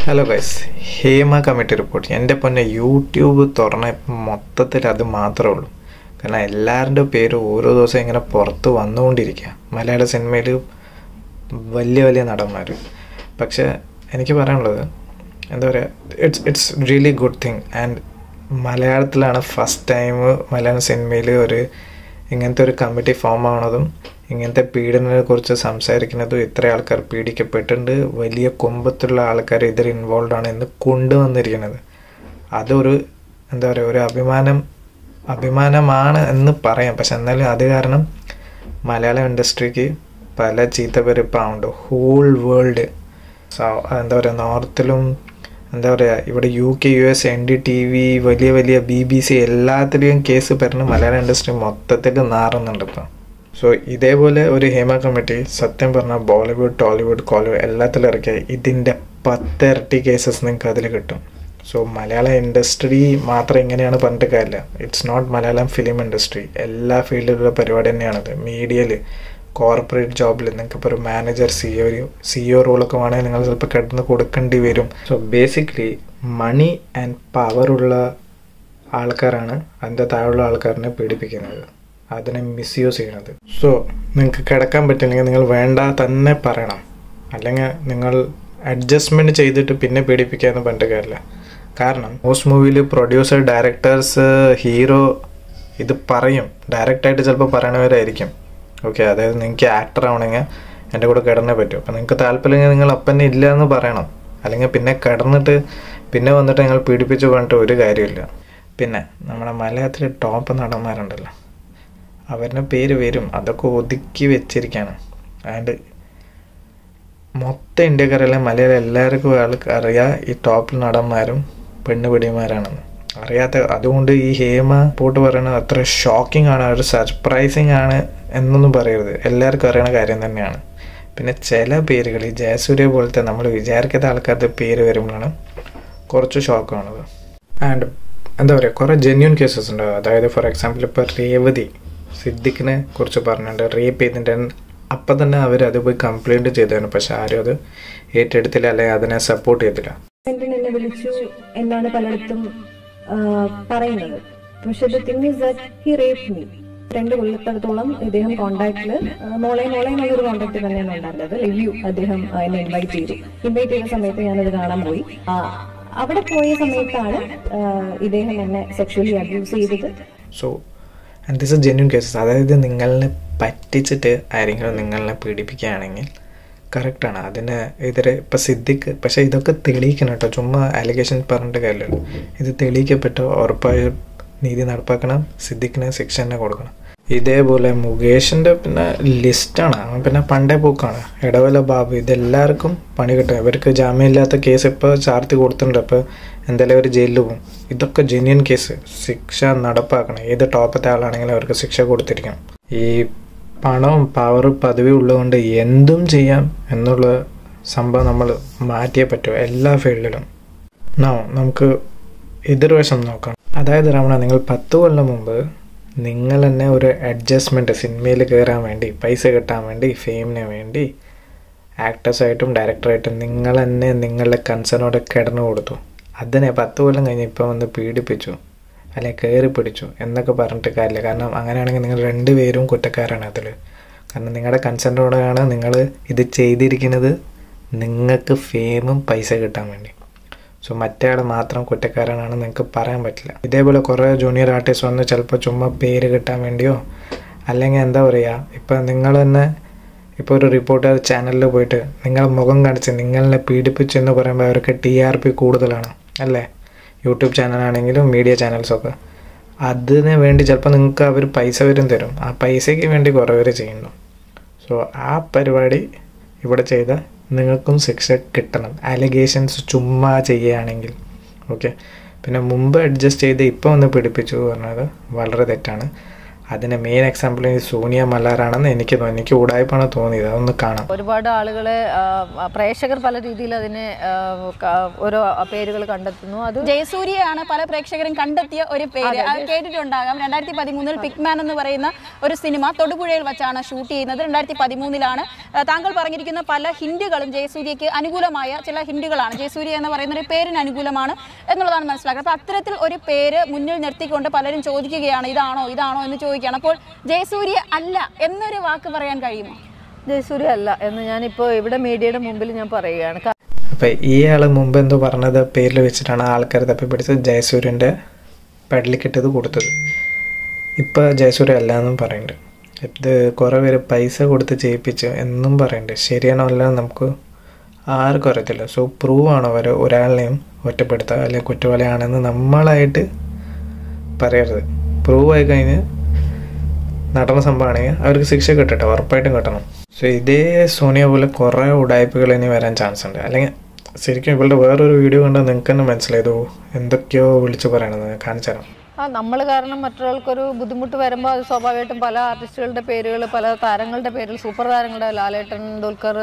Hello guys Hema committee report എൻ്റെ പൊന്നെ YouTube തുറന്ന മൊത്തത്തിൽ അത് മാത്രമേ ഉള്ളൂ കാരണം എല്ലാവരുടെ പേര് ഓരോ ദിവസം ഇങ്ങനെ പുറത്ത് വന്നുകൊണ്ടിരിക്കുക മലയാള സിനിമയിൽ വലിയ വലിയ നടന്മാർ പക്ഷേ എനിക്ക് പറയാനുള്ളത് എന്താ പറയുക it's it's really good thing and മലയാളത്തിലാണ് ഫസ്റ്റ് ടൈം മലയാള സിനിമയിൽ ഒരു ഇങ്ങനത്തെ ഒരു കമ്മിറ്റി ഫോം ആവണതും ഇങ്ങനത്തെ പീഡനത്തെ കുറിച്ച് സംസാരിക്കുന്നതും ഇത്ര ആൾക്കാർ പീഡിക്കപ്പെട്ടിട്ടുണ്ട് വലിയ കുമ്പത്തുള്ള ആൾക്കാർ ഇതിൽ ഇൻവോൾവ് ആണ് എന്ന് കൊണ്ടുവന്നിരിക്കുന്നത് അതൊരു എന്താ പറയുക ഒരു അഭിമാനം അഭിമാനമാണ് എന്ന് പറയാം പക്ഷെ എന്നാലും അത് കാരണം മലയാളം ഇൻഡസ്ട്രിക്ക് പല ചീത്തപ്പേര് ഇപ്പം ഉണ്ട് ഹോൾ വേൾഡ് എന്താ പറയുക നോർത്തിലും എന്താ പറയുക ഇവിടെ U K U S N D T V വലിയ വലിയ ബി ബി സി എല്ലാത്തിലെയും കേസ് പറഞ്ഞ് മലയാളം ഇൻഡസ്ട്രി മൊത്തത്തിൽ നാറുന്നുണ്ട് ഇപ്പം സോ ഇതേപോലെ ഒരു ഹേമ കമ്മിറ്റി സത്യം പറഞ്ഞാൽ ബോളിവുഡ് ടോളിവുഡ് കോളിവുഡ് എല്ലാത്തിലും ഇറക്കിയ ഇതിൻ്റെ പത്തിരട്ടി കേസസ് നിങ്ങൾക്ക് അതിൽ കിട്ടും സോ മലയാള ഇൻഡസ്ട്രി മാത്രം ഇങ്ങനെയാണ് പറഞ്ഞിട്ട് കാര്യമില്ല it's not Malayalam film industry എല്ലാ ഫീൽഡിലുള്ള പരിപാടി തന്നെയാണത് മീഡിയയിൽ കോർപ്പറേറ്റ് ജോബിൽ നിങ്ങൾക്ക് ഇപ്പോൾ ഒരു manager C O C O റോളൊക്കെ വേണമെങ്കിൽ നിങ്ങൾ ചിലപ്പോൾ കിടന്ന് കൊടുക്കേണ്ടി വരും സോ ബേസിക്കലി മണി ആൻഡ് പവറുള്ള ആൾക്കാരാണ് അതിൻ്റെ താഴെയുള്ള ആൾക്കാരനെ പീഡിപ്പിക്കുന്നത് അതിനെ മിസ്യൂസ് ചെയ്യണത് സോ നിങ്ങൾക്ക് കിടക്കാൻ പറ്റില്ലെങ്കിൽ നിങ്ങൾ വേണ്ട തന്നെ പറയണം അല്ലെങ്കിൽ നിങ്ങൾ അഡ്ജസ്റ്റ്മെൻറ്റ് ചെയ്തിട്ട് പിന്നെ പീഡിപ്പിക്കാമെന്ന് പറഞ്ഞിട്ട് കാര്യമില്ല കാരണം മോസ്റ്റ് മൂവിയിൽ പ്രൊഡ്യൂസർ ഡയറക്ടേഴ്സ് ഹീറോ ഇത് പറയും ഡയറക്റ്റായിട്ട് ചിലപ്പോൾ പറയണവരായിരിക്കും ഓക്കെ അതായത് നിങ്ങൾക്ക് ആക്ടർ ആവണമെങ്കിൽ എൻ്റെ കൂടെ കിടന്നേ പറ്റും അപ്പം നിങ്ങൾക്ക് താല്പര്യമെങ്കിൽ നിങ്ങൾ അപ്പം ഇല്ല എന്ന് പറയണം അല്ലെങ്കിൽ പിന്നെ കിടന്നിട്ട് പിന്നെ വന്നിട്ട് നിങ്ങൾ പീഡിപ്പിച്ച് പറഞ്ഞിട്ട് ഒരു കാര്യമില്ല പിന്നെ നമ്മുടെ മലയാളത്തിലെ ടോപ്പ് നടന്മാരുണ്ടല്ലോ അവരുടെ പേര് വരും അതൊക്കെ ഒതുക്കി വെച്ചിരിക്കുകയാണ് ആൻഡ് മൊത്തം ഇന്ത്യക്കാരല്ല മലയാളം എല്ലാവർക്കും ആൾക്ക് അറിയാം ഈ ടോപ്പ് നടന്മാരും പെണ്ണുപിടിമാരാണെന്ന് അറിയാത്ത അതുകൊണ്ട് ഈ ഹേമ പോട്ട് പറയുന്നത് അത്ര ഷോക്കിംഗ് ആണ് ഒരു സർപ്രൈസിങ് ആണ് എന്നൊന്നും പറയരുത് എല്ലാവർക്കും അറിയണ കാര്യം തന്നെയാണ് പിന്നെ ചില പേരുകൾ ഈ ജയസൂര്യ പോലത്തെ നമ്മൾ വിചാരിക്കാത്ത ആൾക്കാരുടെ പേര് വരുമ്പോഴാണ് കുറച്ച് ഷോക്കാണത് ആൻഡ് എന്താ പറയുക കുറേ ജെന്യൂൻ കേസസ് ഉണ്ട് അതായത് ഫോർ എക്സാമ്പിൾ ഇപ്പോൾ രേവതി സിദ്ദിഖിനെ കുറിച്ച് പറഞ്ഞിട്ടുണ്ട് റേപ്പ് ചെയ്തിട്ട് അപ്പം തന്നെ അവർ അത് പോയി കംപ്ലൈൻറ്റ് ചെയ്തതാണ് പക്ഷെ ആരും അത് ഏറ്റെടുത്തില്ല അല്ലെങ്കിൽ അതിനെ സപ്പോർട്ട് ചെയ്തില്ല എന്നെ വിളിച്ചു എന്നാണ് പലയിടത്തും പറയുന്നത് പക്ഷെ the thing is that he rape me രണ്ട് കൊല്ലത്തോളം ഇദ്ദേഹം കോണ്ടാക്ടില് മോളെ മോളെ എന്നുള്ളൊരു കോണ്ടാക്ട് തന്നെയാണ് ഉണ്ടായിരുന്നത് റിവ്യൂ അദ്ദേഹം എന്നെ ഇൻവൈറ്റ് ചെയ്തു ഇൻവൈറ്റ് ചെയ്ത സമയത്ത് ഞാനത് കാണാൻ പോയി അവിടെ പോയ സമയത്താണ് ഇദ്ദേഹം എന്നെ സെക്ഷലി അബ്യൂസ് ചെയ്തത് so and this a genuine cases അതായത് നിങ്ങളെ പറ്റിച്ചിട്ട് ആരെങ്കിലും നിങ്ങളെ പീഡിപ്പിക്കുകയാണെങ്കിൽ കറക്റ്റാണ് അതിന് എതിരെ ഇപ്പം സിദ്ദിഖ് പക്ഷേ ഇതൊക്കെ തെളിയിക്കണം കേട്ടോ ചുമ്മാ അലിഗേഷൻ പറഞ്ഞിട്ട് കാര്യമല്ലോ ഇത് തെളിയിക്കപ്പെട്ട് ഉറപ്പായും നീതി നടപ്പാക്കണം സിദ്ദിഖിന് ശിക്ഷ തന്നെ കൊടുക്കണം ഇതേപോലെ മുകേഷിൻ്റെ പിന്നെ ലിസ്റ്റാണ് അവൻ പിന്നെ പണ്ടേ പോക്കാണ് ഇടവല ബാബു ഇതെല്ലാവർക്കും പണി കിട്ടും ഇവർക്ക് ജാമ്യമില്ലാത്ത കേസ് ഇപ്പോൾ ചാർത്തി കൊടുത്തിട്ടുണ്ട് അപ്പോൾ എന്തായാലും അവർ ജയിലിൽ പോകും ഇതൊക്കെ ജെന്യൻ കേസ് ശിക്ഷ നടപ്പാക്കണം ഏത് ടോപ്പത്തെ ആളാണെങ്കിലും അവർക്ക് ശിക്ഷ കൊടുത്തിരിക്കണം ഈ പണവും പവർ പദവി ഉള്ളതുകൊണ്ട് എന്തും ചെയ്യാം എന്നുള്ള സംഭവം നമ്മൾ മാറ്റിയേ പറ്റൂ എല്ലാ ഫീൽഡിലും നോ നമുക്ക് എതിർവശം നോക്കാം അതായത് രമണ നിങ്ങൾ പത്ത് കൊല്ലം മുമ്പ് നിങ്ങൾ തന്നെ ഒരു അഡ്ജസ്റ്റ്മെൻറ്റ് സിനിമയിൽ കയറാൻ വേണ്ടി പൈസ കിട്ടാൻ വേണ്ടി ഫെയിമിന് വേണ്ടി ആക്ടേഴ്സായിട്ടും ഡയറക്ടറായിട്ടും നിങ്ങൾ തന്നെ നിങ്ങളുടെ കൺസേണോടെ കിടന്നു കൊടുത്തു അതിനെ പത്ത് കൊല്ലം കഴിഞ്ഞ് ഇപ്പം വന്ന് പീഡിപ്പിച്ചു അല്ലെങ്കിൽ കയറി പിടിച്ചു എന്നൊക്കെ പറഞ്ഞിട്ട് കാര്യമില്ല കാരണം അങ്ങനെയാണെങ്കിൽ നിങ്ങൾ രണ്ടുപേരും കുറ്റക്കാരാണ് അതിൽ കാരണം നിങ്ങളുടെ കൺസെൻറ്റോടെയാണ് നിങ്ങൾ ഇത് ചെയ്തിരിക്കുന്നത് നിങ്ങൾക്ക് ഫെയിമും പൈസ കിട്ടാൻ വേണ്ടി സോ മറ്റേ മാത്രം കുറ്റക്കാരനാണ് നിങ്ങൾക്ക് പറയാൻ പറ്റില്ല ഇതേപോലെ കുറേ ജൂനിയർ ആർട്ടിസ്റ്റ് വന്ന് ചിലപ്പോൾ ചുമ്മാ പേര് കിട്ടാൻ വേണ്ടിയോ അല്ലെങ്കിൽ എന്താ പറയുക ഇപ്പം നിങ്ങൾ തന്നെ ഇപ്പോൾ ഒരു റിപ്പോർട്ടർ ചാനലിൽ പോയിട്ട് നിങ്ങൾ മുഖം കാണിച്ച് നിങ്ങളെ പീഡിപ്പിച്ചു എന്ന് പറയുമ്പോൾ അവർക്ക് ടി ആർ പി കൂടുതലാണ് അല്ലേ യൂട്യൂബ് ചാനലാണെങ്കിലും മീഡിയ ചാനൽസൊക്കെ അതിന് വേണ്ടി ചിലപ്പോൾ നിങ്ങൾക്ക് അവർ പൈസ വരും തരും ആ പൈസയ്ക്ക് വേണ്ടി കുറേ പേര് ചെയ്യുന്നു സോ ആ പരിപാടി ഇവിടെ ചെയ്ത നിങ്ങൾക്കും ശിക്ഷ കിട്ടണം അലിഗേഷൻസ് ചുമ്മാ ചെയ്യുകയാണെങ്കിൽ ഓക്കെ പിന്നെ മുമ്പ് അഡ്ജസ്റ്റ് ചെയ്ത് ഇപ്പോൾ ഒന്ന് പിടിപ്പിച്ചു പറഞ്ഞത് വളരെ തെറ്റാണ് അതിൻ്റെ മെയിൻ എക്സാമ്പിൾ ഈ സോനിയ മല്ലാറാണെന്ന് എനിക്ക് തോന്നി എനിക്ക് ഉടായ്പാണ് തോന്നിയത് അതൊന്ന് കാണാം ഒരുപാട് ആളുകളെ ആ, പ്രേക്ഷകർ പല രീതിയിൽ അതിനെ ആ, ക- ഓരോ പേരുകൾ കണ്ടെത്തുന്നു അത് ജയസൂര്യയാണ് പല പ്രേക്ഷകരും കണ്ടെത്തിയ ഒരു പേര് അത് കേട്ടിട്ടുണ്ടാകാം രണ്ടായിരത്തി പതിമൂന്നിൽ പിക്മാൻ എന്ന് പറയുന്ന ഒരു സിനിമ തൊടുപുഴയിൽ വെച്ചാണ് ഷൂട്ട് ചെയ്യുന്നത് രണ്ടായിരത്തി പതിമൂന്നിലാണ് താങ്കൾ പറഞ്ഞിരിക്കുന്ന പല ഹിന്റുകളും ജയസൂര്യക്ക് അനുകൂലമായ ചില ഹിന്റുകളാണ് ജയസൂര്യ എന്ന് പറയുന്ന ഒരു പേരിന് അനുകൂലമാണ് എന്നുള്ളതാണ് മനസ്സിലാക്കുന്നത് അപ്പോൾ അത്തരത്തിൽ ഒരു പേര് മുന്നിൽ നിർത്തിക്കൊണ്ട് പലരും ചോദിക്കുകയാണ് ഇതാണോ ഇതാണോ എന്ന് ചോദിക്കുകയാണ് അപ്പോൾ ജയസൂര്യ അല്ല എന്നൊരു വാക്ക് പറയാൻ കഴിയുമോ ജയസൂര്യ അല്ല എന്ന് ഞാനിപ്പോൾ ഇവിടെ മീഡിയയുടെ മുമ്പിൽ ഞാൻ പറയുകയാണ് കാ- അപ്പം ഈ ആൾ മുമ്പ് എന്തോ പറഞ്ഞത് പേരിൽ വെച്ചിട്ടാണ് ആൾക്കാർ തപ്പി പിടിച്ച് ജയസൂര്യൻ്റെ പെഡലിക്കിട്ടത് കൊടുത്തത് ഇപ്പം ജയസൂര്യ അല്ല എന്നും പറയുന്നുണ്ട് ഇത് കുറേ പേര് പൈസ കൊടുത്ത് ചെയ്യിപ്പിച്ചു എന്നും പറയുന്നുണ്ട് ശരിയാണോ അല്ല നമുക്ക് ആർക്കും അറിയത്തില്ല സോ പ്രൂവ് ആണോ അവർ ഒരാളിനെയും ഒറ്റപ്പെടുത്തുക അല്ലെങ്കിൽ കുറ്റവാളിയാണെന്ന് നമ്മളായിട്ട് പറയരുത് പ്രൂവ് ആയി കഴിഞ്ഞ് നടന്ന സംഭവമാണെങ്കിൽ അവർക്ക് ശിക്ഷ കിട്ടട്ടെ ഉറപ്പായിട്ടും കിട്ടണം സോ ഇതേ സോനിയ പോലെ കുറേ ഉടായ്പകൾ ഇനി വരാൻ ചാൻസ് ഉണ്ട് അല്ലെങ്കിൽ ശരിക്കും ഇവളുടെ വേറൊരു വീഡിയോ കണ്ടാൽ നിങ്ങൾക്ക് തന്നെ മനസ്സിലായതോ എന്തൊക്കെയോ വിളിച്ചു പറയണത് കാണിച്ചു തരാം ആ നമ്മൾ കാരണം മറ്റൊരാൾക്കൊരു ബുദ്ധിമുട്ട് വരുമ്പോൾ അത് സ്വാഭാവികമായിട്ടും പല ആർട്ടിസ്റ്റുകളുടെ പേരുകൾ പല താരങ്ങളുടെ പേരുകൾ സൂപ്പർ താരങ്ങളുടെ ലാലേട്ടൻ ദുൽഖർ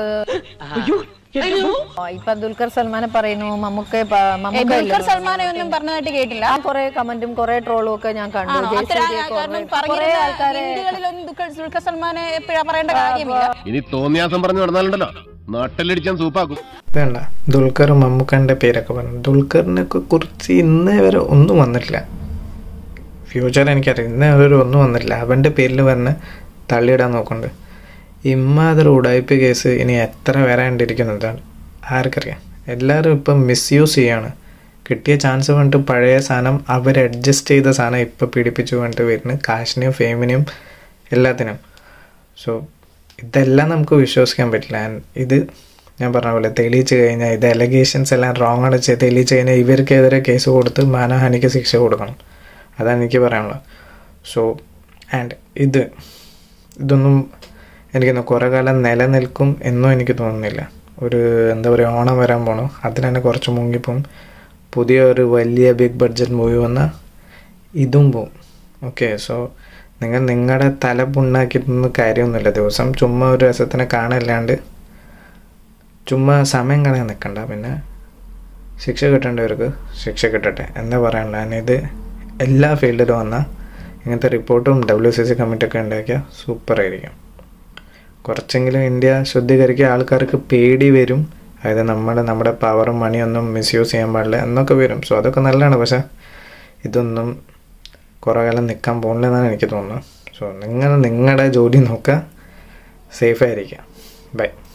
ആ, ഇപ്പൊ ദുൽഖർ സൽമാനെ പറയുന്നു മമ്മൂക്കെ പ- മമ്മൂക്ക ദുൽഖർ ഇല്ലല്ലോ. സൽമാനെ ഒന്നും പറഞ്ഞതായിട്ട് കേട്ടില്ല ആ കുറെ കമന്റും കുറെ ട്രോളും ഒക്കെ ഞാൻ കണ്ടു ആണോ? അത്ര ജയസൂര്യ കാരണം കുറെ പറഞ്ഞിരുന്ന ആൾക്കാരെ ഹിന്ദികളിലൊന്നും ദുൽഖർ ദുൽഖർ സൽമാനെ എപ്പോഴാ പറയേണ്ട കാര്യമില്ല ഇനി തോന്നിയാസം പറഞ്ഞു നടന്നാലുണ്ടല്ലോ നാട്ടിലടിച്ചാൻ സൂപ്പാക്കും വേണ്ട ദുൽഖർ മമ്മൂക്കൻ്റെ പേരൊക്കെ പറഞ്ഞു ദുൽഖറിനൊക്കെ കുറിച്ച് ഇന്നേ വരെ ഒന്നും വന്നിട്ടില്ല ഫ്യൂച്ചർ എനിക്കറിയാം ഇന്നേ വരെ ഒന്നും വന്നിട്ടില്ല അവൻ്റെ പേരിൽ വന്ന് തള്ളിയിടാൻ നോക്കുന്നുണ്ട് ഇമ്മാതിരി ഉടായ്പ കേസ് ഇനി എത്ര വരാണ്ടിരിക്കുന്നതാണ് ആർക്കറിയാം എല്ലാവരും ഇപ്പം മിസ്യൂസ് ചെയ്യാണ് കിട്ടിയ ചാൻസ് വേണ്ടിട്ട് പഴയ സാധനം അവർ അഡ്ജസ്റ്റ് ചെയ്ത സാധനം ഇപ്പം പീഡിപ്പിച്ചു വേണ്ടിട്ട് വരുന്നു കാശിനെയും ഫെയിമിനെയും എല്ലാത്തിനും സോ ഇതെല്ലാം നമുക്ക് വിശ്വസിക്കാൻ പറ്റില്ല And ഇത് ഞാൻ പറഞ്ഞ പോലെ തെളിയിച്ച് കഴിഞ്ഞാൽ ഇത് അലഗേഷൻസ് എല്ലാം റോങ് ആണ് ചെയ്ത് തെളിയിച്ച് കഴിഞ്ഞാൽ ഇവർക്കെതിരെ കേസ് കൊടുത്ത് മാനഹാനിക്ക് ശിക്ഷ കൊടുക്കണം അതാണ് എനിക്ക് പറയാനുള്ളത് സോ ആൻഡ് ഇത് ഇതൊന്നും എനിക്കൊന്ന് കുറേ കാലം നിലനിൽക്കും എന്നും എനിക്ക് തോന്നുന്നില്ല ഒരു എന്താ പറയുക ഓണം വരാൻ പോണു അതിന് തന്നെ കുറച്ച് മുങ്ങിപ്പോവും പുതിയ ഒരു വലിയ ബിഗ് ബഡ്ജറ്റ് മൂവി വന്നാൽ ഇതും പോവും ഓക്കെ സോ നിങ്ങൾ നിങ്ങളുടെ തല പുണ്ണാക്കിയിട്ടൊന്നും കാര്യമൊന്നുമില്ല ദിവസം ചുമ്മാ ഒരു രസത്തിനെ കാണല്ലാണ്ട് ചുമ്മാ സമയം കളയാൻ നിൽക്കണ്ട പിന്നെ ശിക്ഷ കിട്ടേണ്ടവർക്ക് ശിക്ഷ കിട്ടട്ടെ എന്താ പറയാനുള്ള ഇത് എല്ലാ ഫീൽഡിലും വന്നാൽ ഇങ്ങനത്തെ റിപ്പോർട്ടും ഡബ്ല്യു സി സി കമ്മിറ്റിയൊക്കെ ഉണ്ടാക്കിയാൽ സൂപ്പറായിരിക്കും കുറച്ചെങ്കിലും ഇന്ത്യ ശുദ്ധീകരിക്കുക ആൾക്കാർക്ക് പേടി വരും അതായത് നമ്മൾ നമ്മുടെ പവറും മണിയൊന്നും മിസ്യൂസ് ചെയ്യാൻ പാടില്ല എന്നൊക്കെ വരും സോ അതൊക്കെ നല്ലതാണ് പക്ഷേ ഇതൊന്നും കുറേ കാലം നിൽക്കാൻ പോകുന്നില്ലെന്നാണ് എനിക്ക് തോന്നുന്നത് സോ നിങ്ങൾ നിങ്ങളുടെ ജോലി നോക്കുക സേഫായിരിക്കുക ബൈ